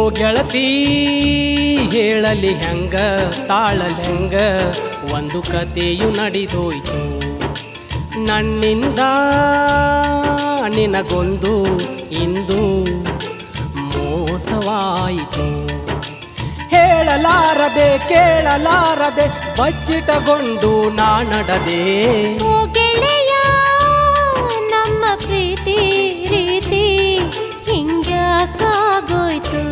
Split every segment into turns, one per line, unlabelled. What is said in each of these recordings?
ಗೆಳತಿ ಹೇಳಲಿ ಹೆಂಗ ತಾಳಲಿ ಹೆಂಗ ಒಂದು ಕತೆಯು ನಡೆದೋಯ್ತು ನನ್ನಿಂದ ನಿನಗೊಂದು ಇಂದು ಮೋಸವಾಯಿತು ಹೇಳಲಾರದೆ ಕೇಳಲಾರದೆ ಬಚ್ಚಿಟಗೊಂಡು ನಾನಡದೆ
ಓ ಗೆಳೆಯ ನಮ್ಮ ಪ್ರೀತಿ ರೀತಿ ಹಿಂಗ್ಯಾಕಾಗೋಯ್ತು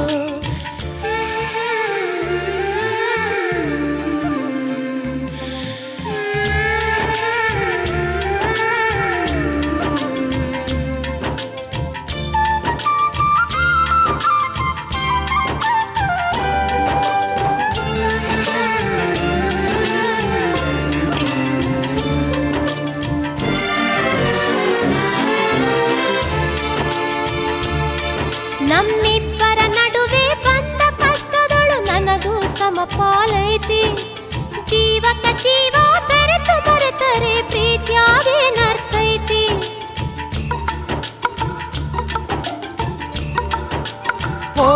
ನಮ್ಮಿಬ್ಬರ ನಡುವೆ ಬಂದ ಕಷ್ಟದಳು ನನಗೂ ಸಮಪಾಲೈತಿ ಜೀವಕ ಜೀವ ಬೆರೆತು ಮರೆತರೆ ಪ್ರೀತಿಯಾಗಿ ನರ್ತೈತಿ
ಓ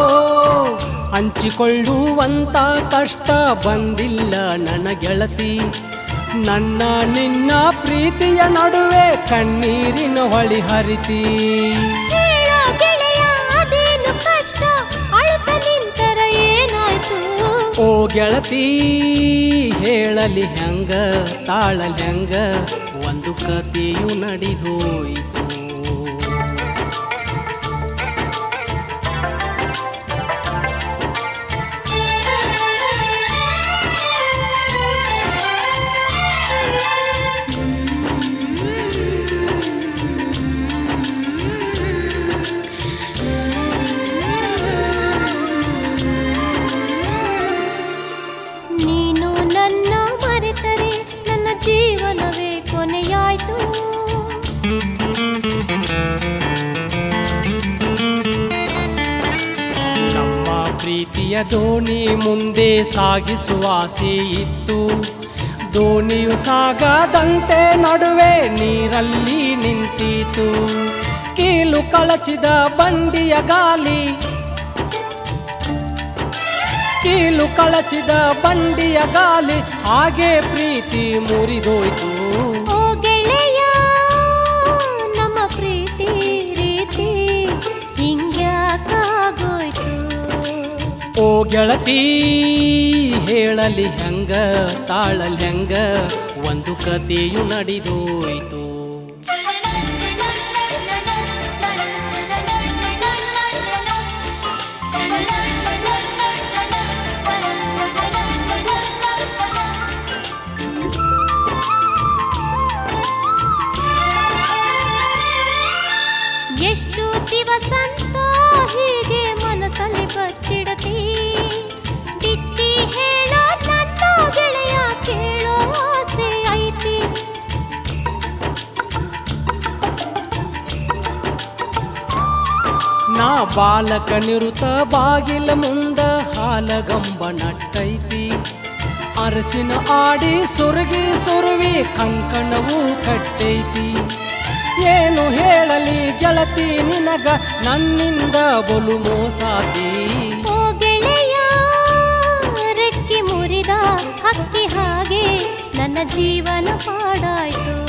ಹಂಚಿಕೊಳ್ಳುವಂತ ಕಷ್ಟ ಬಂದಿಲ್ಲ ನನ್ನ ಗೆಳತಿ ನನ್ನ ನಿನ್ನ ಪ್ರೀತಿಯ ನಡುವೆ ಕಣ್ಣೀರಿನ ಹೊಳಿ ಹರಿತಿ
ಹೇಳೋ ಗೆಳೆಯ ಅದೇನು ಕಷ್ಟ ಅಳುತ್ತ ನಿಂತರ ಏನಾಯ್ತು
ಓ ಗೆಳತಿ ಹೇಳಲಿ ಹೆಂಗ ತಾಳಲಿ ಹೆಂಗ ಒಂದು ಕತೆಯು ನಡೆದೋಯ್ತು
ನೀನು ನನ್ನ ಮರೆತರೆ ನನ್ನ ಜೀವನವೇ ಕೊನೆಯಾಯ್ತು
ನಮ್ಮ ಪ್ರೀತಿಯ ದೋಣಿ ಮುಂದೆ ಸಾಗಿಸುವ ಆಸೆ ಇತ್ತು ದೋಣಿಯು ಸಾಗದಂತೆ ನಡುವೆ ನೀರಲ್ಲಿ ನಿಂತಿತು ಕೀಲು ಕಳಚಿದ ಬಂಡಿಯ ಗಾಲಿ ಕೀಲು ಕಳಚಿದ ಬಂಡಿಯ ಗಾಲಿ ಹಾಗೆ ಪ್ರೀತಿ ಮುರಿದೋಯ್ತು
ಓ ಗೆಳೆಯ ನಮ್ಮ ಪ್ರೀತಿ ರೀತಿ ಹಿಂಗ್ಯಾಕಾಗೋಯ್ತು
ಓ ಗೆಳತಿ ಹೇಳಲಿ ಹೆಂಗ ತಾಳಲಿ ಹೆಂಗ ಒಂದು ಕತೆಯು ನಡೆದೋಯ್ತು
ಎಷ್ಟು ದಿವಸಂತ ಹೀಗೆ ಮನಸ್ಸಲ್ಲಿ ಬಚ್ಚಿಡತಿ ಬಿಚ್ಚಿ ಹೇಳೋ ನನ್ನ ಗೆಳೆಯ ಕೇಳೋ ಆಸೆ ಐತಿ
ನಾ ಬಾಲಕ ನಿರುತ ಬಾಗಿಲ ಮುಂದ ಹಾಲಗಂಬ ನಟ್ಟೈತಿ ಅರಸಿನ ಆಡಿ ಸುರುಗಿ ಸುರುವಿ ಕಂಕಣವು ಕಟ್ಟೈತಿ ಏನು ಹೇಳಲಿ ಗೆಳತಿ ನಿನಗ ನನ್ನಿಂದ ಬಲು ಮೋಸಾತಿ
ಓ ಗೆಳೆಯ ರೆಕ್ಕಿ ಮುರಿದ ಹಕ್ಕಿ ಹಾಗೆ ನನ್ನ ಜೀವನ ಪಾಡಾಯ್ತು